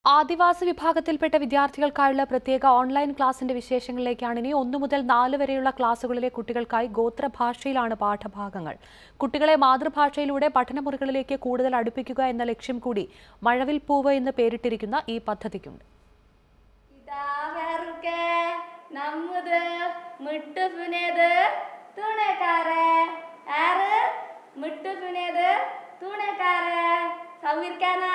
ആദിവാസി വിഭാഗത്തിൽപ്പെട്ട വിദ്യാർത്ഥികൾക്കായുള്ള പ്രത്യേക ഓൺലൈൻ ക്ലാസിന്റെ വിശേഷങ്ങളിലേക്കാണ് ഇനി ഒന്നു മുതൽ നാല് വരെയുള്ള ക്ലാസുകളിലെ കുട്ടികൾക്കായി ഗോത്രഭാഷയിലാണ് പാഠഭാഗങ്ങൾ കുട്ടികളെ മാതൃഭാഷയിലൂടെ പഠനമുറികളിലേക്ക് കൂടുതൽ അടുപ്പിക്കുക എന്ന ലക്ഷ്യം കൂടി മഴവിൽ പൂവ് എന്ന് പേരിട്ടിരിക്കുന്ന ഈ പദ്ധതിക്കുണ്ട് ഇതാവർക്ക് നമ്മത് മിട്ടുപിനേത് തുണക്കാര് ആറ് മിട്ടുപിനേത് തുണക്കാര് സൗകര്യാനാ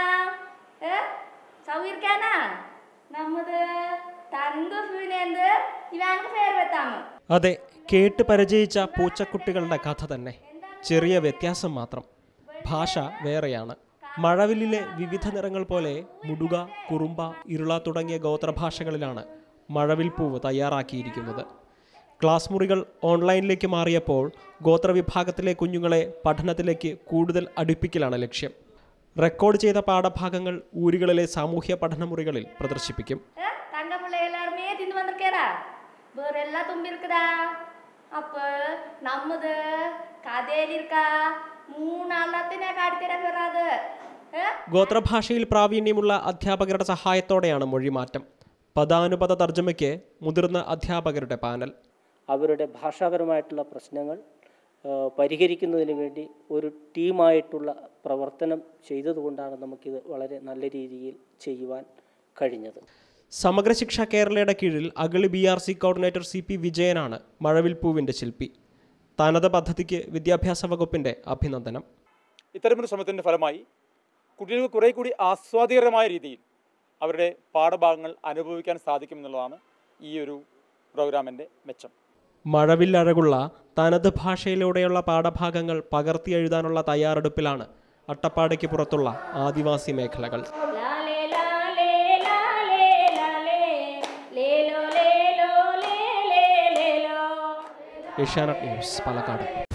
സൗകര്യാനാ നമ്മത് തങ്കുപിനേത് ഇവാനക്ക് പേര് വെത്താമ അതെ കേട്ട് പരിചയിച്ച പൂച്ചക്കുട്ടികളുടെ കഥ തന്നെ ചെറിയ വ്യത്യാസം മാത്രം ഭാഷ വേറെയാണ് മഴവില്ലിലെ വിവിധ നിറങ്ങൾ പോലെ മുടുക കുറുമ്പ ഇരുള തുടങ്ങിയ ഗോത്രഭാഷകളിലാണ് മഴവിൽ പൂവ് തയ്യാറാക്കിയിരിക്കുന്നത് ക്ലാസ് മുറികൾ ഓൺലൈനിലേക്ക് മാറിയപ്പോൾ ഗോത്രവിഭാഗത്തിലെ കുഞ്ഞുങ്ങളെ പഠനത്തിലേക്ക് കൂടുതൽ അടുപ്പിക്കലാണ് ലക്ഷ്യം റെക്കോർഡ് ചെയ്ത പാഠഭാഗങ്ങൾ ഊരുകളിലെ സാമൂഹ്യ പഠനമുറികളിൽ പ്രദർശിപ്പിക്കും தங்க பிள்ளை எல்லாருமே தின்னு வந்திருக்கேரா வேற எல்லாம் தும்பி இருக்குதா அப்ப நம்மது கதையில் இருக்கா மூணு எல்லாத்தையும் நான் காட்டித்தர வராது ഗോത്രഭാഷയിൽ പ്രാവീണ്യമുള്ള അധ്യാപകരുടെ സഹായത്തോടെയാണ് മൊഴിമാറ്റം പദാനുപത തർജ്ജമയ്ക്ക് മുതിർന്ന അധ്യാപകരുടെ പാനൽ അവരുടെ ഭാഷാപരമായിട്ടുള്ള പ്രശ്നങ്ങൾ ആ, പരിഹരിക്കുന്നതിന് വേണ്ടി ഒരു ടീമായിട്ടുള്ള പ്രവർത്തനം ചെയ്തതുകൊണ്ടാണ് നമുക്കിത് വളരെ നല്ല രീതിയിൽ ചെയ്യുവാൻ കഴിഞ്ഞത് സമഗ്ര ശിക്ഷ കേരളയുടെ കീഴിൽ Agali B R C coordinator C P വിജയനാണ് മഴവിൽ പൂവിൻ്റെ ശില്പി തനത് പദ്ധതിക്ക് വിദ്യാഭ്യാസ വകുപ്പിൻ്റെ അഭിനന്ദനം ഇത്തരമൊരു ശ്രമത്തിൻ്റെ ഫലമായി കുട്ടികൾക്ക് കുറേ കൂടി ആസ്വാദികരമായ രീതിയിൽ അവരുടെ പാഠഭാഗങ്ങൾ അനുഭവിക്കാൻ സാധിക്കുമെന്നുള്ളതാണ് ഈ ഒരു പ്രോഗ്രാമിൻ്റെ മെച്ചം മഴവില്ലഴകുള്ള തനത് ഭാഷയിലൂടെയുള്ള പാഠഭാഗങ്ങൾ പകർത്തി എഴുതാനുള്ള തയ്യാറെടുപ്പിലാണ് അട്ടപ്പാടിക്ക് പുറത്തുള്ള ആദിവാസി മേഖലകൾ ലാലേ ലാലേ ലാലേ ലാലേ ലേലോ ലേലോ ലേ ലേ ലേലോ ഏഷ്യാനെറ്റ് ന്യൂസ് പാലക്കാട്